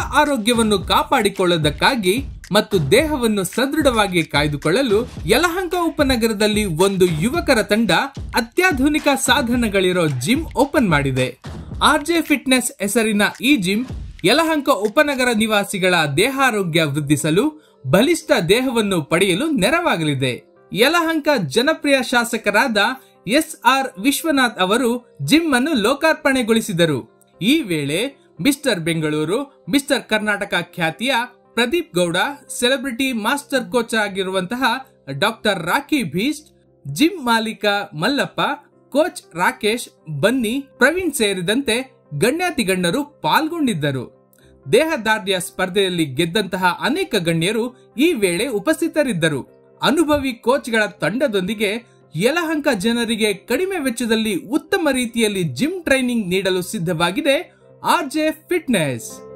ಆರೋಗ್ಯವನ್ನು ಕಾಪಾಡಿಕೊಳ್ಳೋದಕ್ಕಾಗಿ ಮತ್ತು ದೇಹವನ್ನು ಸದೃಢವಾಗಿ ಕಾಯ್ದುಕೊಳ್ಳಲು ಯಲಹಂಕ ಉಪನಗರದಲ್ಲಿ ಒಂದು ಯುವಕರ ತಂಡ ಅತ್ಯಾಧುನಿಕ ಸಾಧನಗಳಿರೋ ಜಿಮ್ ಓಪನ್ ಮಾಡಿದೆ ಆರ್ಜೆ ಫಿಟ್ನೆಸ್ ಹೆಸರಿನ ಈ ಜಿಮ್ ಯಲಹಂಕ ಉಪನಗರ ನಿವಾಸಿಗಳ ದೇಹಾರೋಗ್ಯ ವೃದ್ಧಿಸಲು ಬಲಿಷ್ಠ ದೇಹವನ್ನು ಪಡೆಯಲು ನೆರವಾಗಲಿದೆ ಯಲಹಂಕ ಜನಪ್ರಿಯ ಶಾಸಕರಾದ ಎಸ್ ಆರ್ ವಿಶ್ವನಾಥ್ ಅವರು ಜಿಮ್ ಅನ್ನು ಲೋಕಾರ್ಪಣೆಗೊಳಿಸಿದರು ಈ ವೇಳೆ ಮಿಸ್ಟರ್ ಬೆಂಗಳೂರು ಮಿಸ್ಟರ್ ಕರ್ನಾಟಕ ಖ್ಯಾತಿಯ Pradeep Gowda celebrity master coach ಆಗಿರುವಂತಹ ಡಾಕ್ಟರ್ ರಾಕಿ ಭೀಸ್ಟ್ ಜಿಮ್ ಮಾಲೀಕ ಮಲ್ಲಪ್ಪ ಕೋಚ್ ರಾಕೇಶ್ ಬನ್ನಿ ಪ್ರವೀಣ್ ಸೇರಿದಂತೆ ಗಣ್ಯಾತಿ ಗಣ್ಯರು ಪಾಲ್ಗೊಂಡಿದ್ದರು ದೇಹದಾರ್ಢ್ಯ ಸ್ಪರ್ಧೆಯಲ್ಲಿ ಗೆದ್ದಂತಹ ಅನೇಕ ಗಣ್ಯರು ಈ ವೇಳೆ ಉಪಸ್ಥಿತರಿದ್ದರು ಅನುಭವಿ ಕೋಚ್ಗಳ ತಂಡದೊಂದಿಗೆ ಯಲಹಂಕ ಜನರಿಗೆ ಕಡಿಮೆ ವೆಚ್ಚದಲ್ಲಿ ಉತ್ತಮ ರೀತಿಯಲ್ಲಿ ಜಿಮ್ ಟ್ರೈನಿಂಗ್ ನೀಡಲು ಸಿದ್ಧವಾಗಿದೆ ಆರ್ಜೆ ಫಿಟ್ನೆಸ್